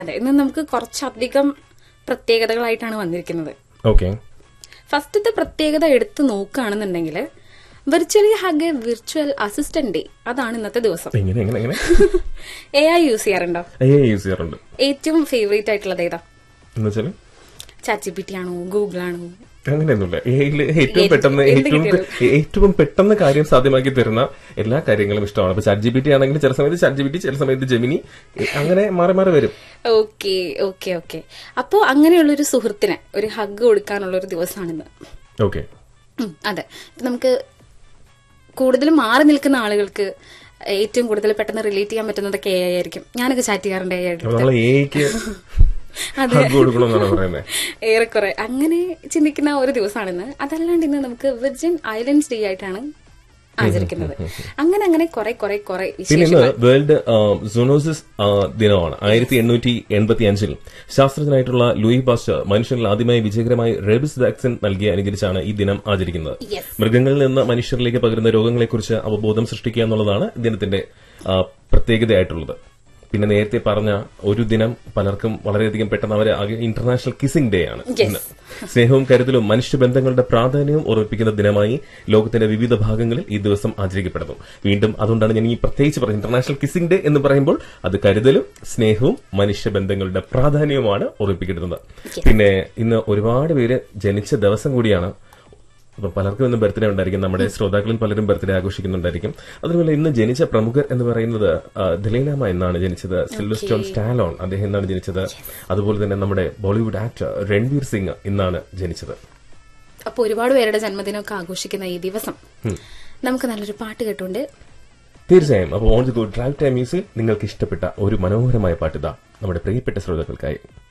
അതെ ഇന്ന് നമുക്ക് കുറച്ചധികം പ്രത്യേകതകളായിട്ടാണ് വന്നിരിക്കുന്നത് ഓക്കെ ഫസ്റ്റത്തെ പ്രത്യേകത എടുത്തു നോക്കുകയാണെന്നുണ്ടെങ്കിൽ virtually hug a virtual assistant day അതാണ് ഇന്നത്തെ ദിവസം എങ്ങനെ എങ്ങനെ എങ്ങനെ എ ഐ യൂസ് ചെയ്യാറുണ്ടോ എ യൂസ് ചെയ്യാറുണ്ട് ഏറ്റവും ഫേവറേറ്റ് ആയിട്ടുള്ളത് ഏതാ എന്ന് വെച്ചാല് ചാറ്റ് ജി പി ടി ആണോ ഗൂഗിൾ ആണോ അങ്ങനെയൊന്നുമില്ല എയില് ഏറ്റവും ഏത് പെട്ടെന്ന് എന്ത് ഏറ്റവും കിട്ടിയാലും. ഏറ്റവും പെട്ടെന്ന് കാര്യം സാധ്യമാക്കി തരുന്ന എല്ലാ കാര്യങ്ങളും ഇഷ്ടമാണ് അപ്പൊ ചാറ്റ് ജി പി ടി ആണെങ്കിൽ ചില സമയത്ത് ചാറ്റ് ജി പി ടി ചില സമയത്ത് ജെമിനി എ, അങ്ങനെ മാറി മാറി വരും ഓക്കെ ഓക്കെ ഓക്കെ അപ്പോ അങ്ങനെയുള്ള ഒരു സുഹൃത്തിന് ഒരു ഹഗ് കൊടുക്കാനുള്ള ഒരു ദിവസമാണിന്ന് ഓക്കെ ഉം, അതെ ഇപ്പൊ നമുക്ക് കൂടുതലും മാറി നിൽക്കുന്ന ആളുകൾക്ക് ഏറ്റവും കൂടുതൽ പെട്ടെന്ന് റിലേറ്റ് ചെയ്യാൻ പറ്റുന്നതൊക്കെ എ ഐ ആയിരിക്കും ഞാനൊക്കെ ചാറ്റ് ചെയ്യാറുണ്ട് എ അപ്പൊ ആയിട്ട് നമ്മൾ എക്ക് അതെ. ഹഗ് കൊടുക്കണമെന്നാണ് പറയുന്നത് ഏറെക്കുറെ അങ്ങനെ ചിന്തിക്കുന്ന ഒരു ദിവസമാണിന്ന് അതല്ലാണ്ട് ഇന്ന് നമുക്ക് വിർജിൻ ഐലൻഡ്സ് ഡേ ആയിട്ടാണ് ആചരിക്കുന്നത് അങ്ങനെ അങ്ങനെ കുറെ കുറെ കുറെ പിന്നെ വിശേഷങ്ങൾ ഇന്ന് വേൾഡ് സൂണോസിസ് ദിനമാണ് ആയിരത്തി എണ്ണൂറ്റി എൺപത്തി അഞ്ചിൽ ശാസ്ത്രജ്ഞനായിട്ടുള്ള ലൂയി പാസ്റ്റർ മനുഷ്യരിൽ ആദ്യമായി വിജയകരമായി റേബിസ് വാക്സിൻ നൽകി അനുകരിച്ചാണ് ഈ ദിനം ആചരിക്കുന്നത് Yes. മൃഗങ്ങളിൽ നിന്ന് മനുഷ്യരിലേക്ക് പകരുന്ന രോഗങ്ങളെക്കുറിച്ച് അവബോധം സൃഷ്ടിക്കുക എന്നുള്ളതാണ് ദിനത്തിന്റെ ആ, പ്രത്യേകതയായിട്ടുള്ളത് പിന്നെ നേരത്തെ പറഞ്ഞ ഒരു ദിനം പലർക്കും വളരെയധികം പെട്ടെന്ന് അവർ ഇന്റർനാഷണൽ കിസിംഗ് ഡേ ആണ് Yes. ഇന്ന്. സ്നേഹവും കരുതലും മനുഷ്യബന്ധങ്ങളുടെ പ്രാധാന്യവും ഓർമ്മിപ്പിക്കുന്ന ദിനമായി ലോകത്തിന്റെ വിവിധ ഭാഗങ്ങളിൽ ഈ ദിവസം ആചരിക്കപ്പെടുന്നു വീണ്ടും അതുകൊണ്ടാണ് ഞാൻ ഈ പ്രത്യേകിച്ച് പറയുന്നത് ഇന്റർനാഷണൽ കിസിംഗ് ഡേ എന്ന് പറയുമ്പോൾ അത് കരുതലും സ്നേഹവും മനുഷ്യബന്ധങ്ങളുടെ പ്രാധാന്യവുമാണ് ഓർമ്മിപ്പിക്കുന്നത് പിന്നെ ഇന്ന് ഒരുപാട് പേര് ജനിച്ച ദിവസം കൂടിയാണ് അപ്പൊ പലർക്കും ഇന്ന് ബർത്ത്ഡേ ഉണ്ടായിരിക്കും നമ്മുടെ ശ്രോതാക്കളിൽ പലരും ബർത്ത്ഡേ ആഘോഷിക്കുന്നുണ്ടായിരിക്കും അതുപോലെ ഇന്ന് ജനിച്ച പ്രമുഖർ എന്ന് പറയുന്നത് ആ, ദലൈലാമ എന്നാണ് ജനിച്ചത് സിൽവസ്റ്റോൺ സ്റ്റാലോൺ അദ്ദേഹം എന്നാണ് ജനിച്ചത് അതുപോലെ തന്നെ നമ്മുടെ ബോളിവുഡ് ആക്ടർ രൺവീർ സിംഗ് ഇന്നാണ് ജനിച്ചത് അപ്പൊ ഒരുപാട് പേരുടെ ജന്മദിനമൊക്കെ ആഘോഷിക്കുന്ന ഈ ദിവസം നമുക്ക് നല്ലൊരു പാട്ട് കേട്ടുകൊണ്ട് തീർച്ചയായും അപ്പോൾ on the good drive time music നിങ്ങൾക്ക് ഇഷ്ടപ്പെട്ട ഒരു മനോഹരമായ പാട്ട് ഇതാ നമ്മുടെ പ്രിയപ്പെട്ട ശ്രോതാക്കൾക്കായി